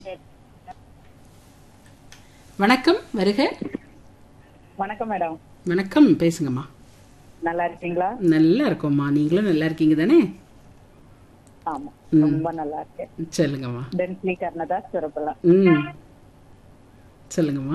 வணக்கம் வருக வணக்கம் மேடம் வணக்கம் பேசுங்கம்மா நல்லா இருக்கீங்களா நல்லா இருக்கோம்மா நீங்களும் நல்லா இருக்கீங்க தானே ஆமா ரொம்ப நல்லா இருக்கேன் சொல்லுங்கம்மா டென்ஸ்லி கர்ணதாஸ் சிறப்பலாம் ம் சொல்லுங்கம்மா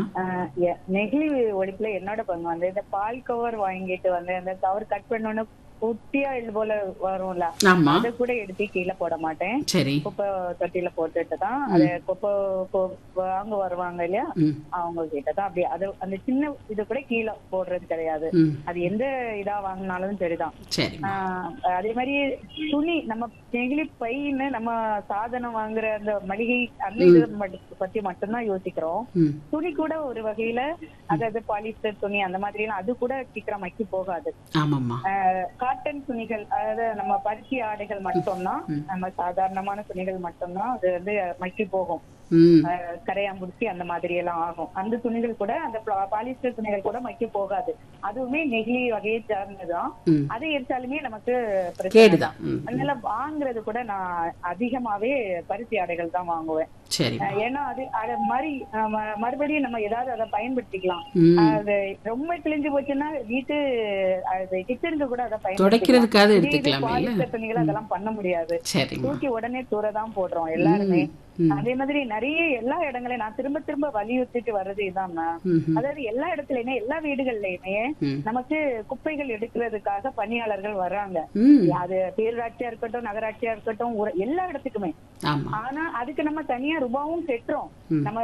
நெகிழி ஒழிப்புல என்னோட பங்கு வந்து இந்த பால் கவர் வாங்கிட்டு வந்து அந்த கவர் கட் பண்ணோன்னு குட்டியா இது போல வரும்ல ஆமா அதை கூட எடுத்து கீழே போட மாட்டேன் சரி குப்பை தொட்டியில போட்டுட்டு தான் அது குப்பை கொ- வாங்க வருவாங்க இல்லையா ம் அவங்க கிட்ட தான் அப்படி அது அந்த சின்ன இது கூட கீழே போடுறது கிடையாது ம் அது எந்த இதா வாங்கினாலும் சரிதான் சரிம்மா ஆஹ் அதே மாதிரி துணி நம்ம நெகிழி பைன்னு நம்ம சாதனம் வாங்குற அந்த மளிகை அந்த இது மட்டும் பத்தி மட்டும்தான் யோசிக்கிறோம் ம் துணி கூட ஒரு வகையில அதாவது பாலிஸ்டர் துணி அந்த மாதிரி எல்லாம் அது கூட சீக்கிரம் மக்கி போகாது ஆமாம்மா காட்டன் துணிகள் அதாவது நம்ம பருத்தி ஆடைகள் மட்டும்தான் நம்ம சாதாரணமான துணிகள் மட்டும்தான் அது வந்து மக்கி போகும் ம் ஆஹ் கரையாம்புடிச்சி அந்த மாதிரி எல்லாம் ஆகும் அந்த துணிகள் கூட அந்த பா- பாலிஸ்டர் துணிகள் கூட மக்கி போகாது அதுவுமே நெகிழி வகையை சார்ந்ததுதான் ம் அதை எடுத்தாலுமே நமக்கு பிரச்சனை கேடுதான் ம் அதனால வாங்குறது கூட நான் அதிகமாவே பருத்தி ஆடைகள் தான் வாங்குவேன் சரி அஹ் ஏன்னா அது அது மாதிரி அஹ் ம- மறுபடியும் நம்ம ஏதாவது அதை பயன்படுத்திக்கலாம் ம் அது ரொம்ப கிழிஞ்சு போச்சுன்னா வீட்டு அது கிச்சனுக்கு கூட அதை துடைக்கிறதுக்காவது இதே இது எடுத்துக்கலாமே இல்ல பாலிஸ்டர் துணிகள் அதெல்லாம் பண்ண முடியாது சரிம்மா தூக்கி உடனே தூர தான் போடுறோம் எல்லாருமே ம். அதே மாதிரி நிறைய எல்லா இடங்களையும் நான் திரும்ப திரும்ப வலியுறுத்திட்டு வர்றது இதான் ம் ம் அதாவது எல்லா இடத்துலயுமே எல்லா வீடுகள்லயுமே ம் நமக்கு குப்பைகள் எடுக்கிறதுக்காக பணியாளர்கள் வர்றாங்க ம் அது பேரூராட்சியா இருக்கட்டும் நகராட்சியா இருக்கட்டும் ஒரு- எல்லா இடத்துக்குமே ஆமா ஆனா அதுக்கு நம்ம தனியா ரூபாவும் கட்டுறோம் ம். நம்ம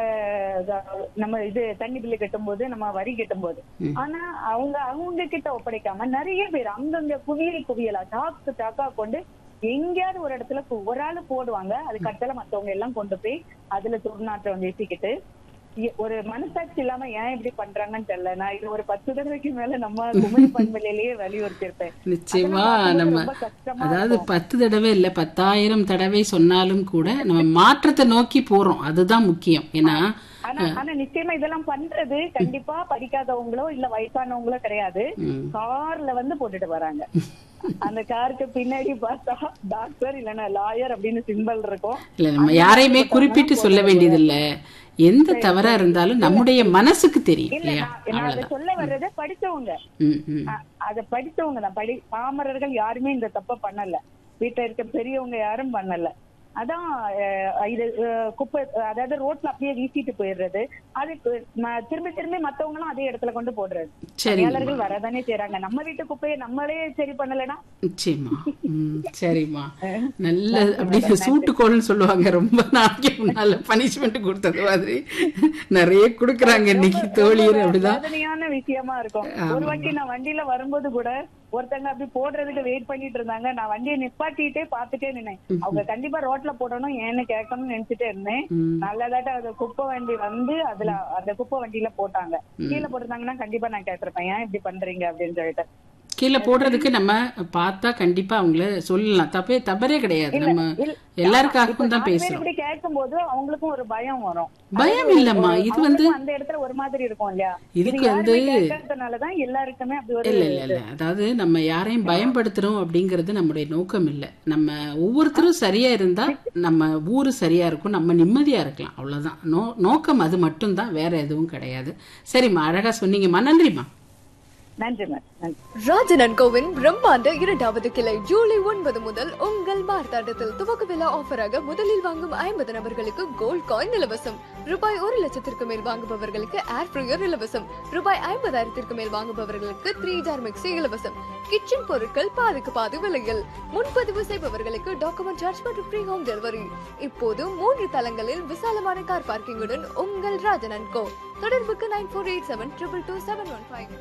க- நம்ம இது தண்ணி பில்லு கட்டும் போது நம்ம வரி கட்டும் போது ம். ஆனா அவங்க அவங்க கிட்ட ஒப்படைக்காம நிறைய பேர் அங்கங்க குவியல் குவியலா சாக்கு சாக்கா கொண்டு எங்கேயாவது ஒரு இடத்துல கு- ஒரு ஆளு போடுவாங்க அது கட்டல மத்தவங்க எல்லாம் கொண்டு போய் அதுல துர்நாற்றம் வீசிக்கிட்டு இ- ஒரு மனசாட்சி இல்லாம ஏன் இப்படி பண்றாங்கன்னு தெரியல நான் இது ஒரு பத்து தடவைக்கு மேல நம்ம குமரி பண்பலையிலேயே வலியுறுத்தி இருப்பேன் நிச்சயமா அதெல்லாம் நம்ம ரொம்ப கஷ்டமா அதாவது பத்து தடவை இல்ல பத்தாயிரம் தடவை சொன்னாலும் கூட நம்ம மாற்றத்தை நோக்கி போறோம் அதுதான் முக்கியம் ஏன்னா ஆனா ஆனா நிச்சயமா இதெல்லாம் பண்றது கண்டிப்பா படிக்காதவங்களோ இல்ல வயசானவங்களோ கிடையாது ம், கார்ல வந்து போட்டுட்டு வராங்க அந்த காருக்கு பின்னாடி பார்த்தா டாக்டர் இல்லன்னா லாயர் அப்படின்னு சிம்பல் இருக்கும் இல்ல நம்ம யாரையுமே குறிப்பிட்டு சொல்ல வேண்டியதில்ல எந்த தவறா இருந்தாலும் நம்முடைய மனசுக்கு தெரியும் இல்ல இல்லையா நான் நான் அதை சொல்ல வர்றது படிச்சவங்க ம், ம். அ- அத படிச்சவங்க தான் படி பாமரர்கள் யாருமே இந்த தப்ப பண்ணல வீட்டுல இருக்க பெரியவங்க யாரும் பண்ணல அதான் அஹ், இது அஹ், குப்பை அதாவது ரோட்ல அப்படியே வீசிட்டு போயிடுறது அது ம- திரும்பி திரும்பி மத்தவங்களும் அதே இடத்துல கொண்டு போடுறது சரிங்கம்மா பணியாளர்கள் வரதானே செய்றாங்க நம்ம வீட்டு குப்பையை நம்மளே சரி பண்ணலைன்னா நிச்சயமா ம், சரிம்மா நல்ல அப்படியே சூட்டுக்கோள்னு சொல்லுவாங்க ரொம்ப நாளைக்கு முன்னால பனிஷ்மெண்ட் கொடுத்தது மாதிரி நிறைய கொடுக்குறாங்க இன்னைக்கு தோழியர் அப்படிதான் வேதனையான விஷயமா இருக்கும் ஒரு வாட்டி நான் வண்டியில வரும்போது கூட ஒருத்தங்க அப்படி போடுறதுக்கு வெயிட் பண்ணிட்டு இருந்தாங்க நான் வண்டியை நிப்பாட்டிட்டே பாத்துட்டே நின்னேன் அவங்க கண்டிப்பா ரோட்ல போடணும் ஏன்னு கேட்கணும்னு நினைச்சிட்டே இருந்தேன் ம், நல்லதாட்ட அந்த குப்பை வண்டி வந்து அதுல அந்த குப்பை வண்டியில போட்டாங்க கீழே போட்டிருந்தாங்கன்னா கண்டிப்பா நான் கேட்டிருப்பேன் ஏன் இப்படி பண்றீங்க அப்படின்னு சொல்லிட்டு கீழே போடுறதுக்கு நம்ம பார்த்தா கண்டிப்பா அவங்கள சொல்லலாம் தப்பே தவறே கிடையாது நம்ம இல்ல- எல்லாருக்காகவும் தான் நாலு பேர் பேசுறோம் இப்படி கேட்கும் போது அவங்களுக்கும் ஒரு பயம் வரும் பயம் இல்லம்மா இது வந்து அவங்களுக்கும் அந்த இடத்துல ஒரு மாதிரி இருக்கும் இல்லையா இதுக்கு இது வந்து யாருமே கேட்கறதுனாலதான் எல்லாருக்குமே அப்படி ஒரு இல்ல இல்ல இல்ல அதாவது நம்ம யாரையும் பயன்படுத்துறோம் அப்படிங்கிறது நம்முடைய நோக்கம் இல்ல நம்ம ஒவ்வொருத்தரும் சரியா இருந்தா நம்ம ஊரு சரியா இருக்கும் நம்ம நிம்மதியா இருக்கலாம் அவ்வளவுதான் நோ நோக்கம் அது மட்டும்தான் வேற எதுவும் கிடையாது சரிம்மா அழகா சொன்னீங்கம்மா நன்றிம்மா நன்றி மேம் நன்றி ராஜனன் கோவின் பிரம்மாண்ட இரண்டாவது கிளை ஜூலை ஒன்பது முதல் உங்கள் மார்த்தாண்டத்தில் துவக்க விழா ஆஃபராக முதலில் வாங்கும் ஐம்பது நபர்களுக்கு கோல்ட் காயின் இலவசம் ரூபாய் ஒரு லட்சத்திற்கு மேல் வாங்குபவர்களுக்கு ஏர் ஃப்ரையர் இலவசம் ரூபாய் ஐம்பதாயிரத்திற்கு மேல் வாங்குபவர்களுக்கு த்ரீ ஜார் மிக்சி இலவசம் கிச்சன் பொருட்கள் பாதிக்கு பாதி விலையில் முன்பதிவு செய்பவர்களுக்கு டாக்குமெண்ட் சார்ஜ் மற்றும் ஃப்ரீ ஹோம் டெலிவரி இப்போது மூன்று தளங்களில் விசாலமான கார் பார்க்கிங்குடன் உங்கள் ராஜனன் கோ தொடர்புக்கு nine four eight seven triple two seven one five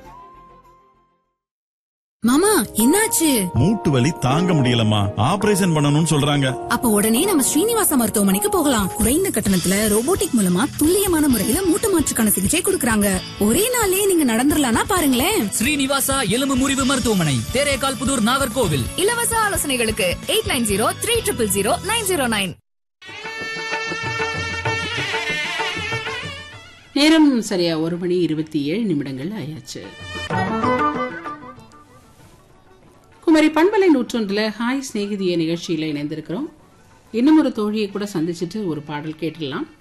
மாமா என்னாச்சு மூட்டு வலி தாங்க முடியலம்மா ஆபரேஷன் பண்ணணும்னு சொல்றாங்க அப்ப உடனே நம்ம ஸ்ரீனிவாசா மருத்துவமனைக்கு போகலாம் குறைந்த கட்டணத்துல ரோபோட்டிக் மூலமா துல்லியமான முறையில மூட்டு மாற்றுக்கான சிகிச்சை கொடுக்கறாங்க ஒரே நாள்லயே நீங்க நடந்துடலாம்னா பாருங்களேன் ஸ்ரீனிவாசா எலும்பு முறிவு மருத்துவமனை தேரேகால் புதூர் நாகர்கோவில் இலவச ஆலோசனைகளுக்கு eight nine zero three triple zero nine zero nine நேரம் சரியா ஒரு மணி இருபத்தி ஏழு நிமிடங்கள் ஆயாச்சு குமரி பண்பலை நூற்றொன்றுல ஹாய் சிநேகிதிய நிகழ்ச்சியில இணைந்திருக்கிறோம் இன்னும் ஒரு தோழியை கூட சந்திச்சுட்டு ஒரு பாடல் கேட்டுடலாம்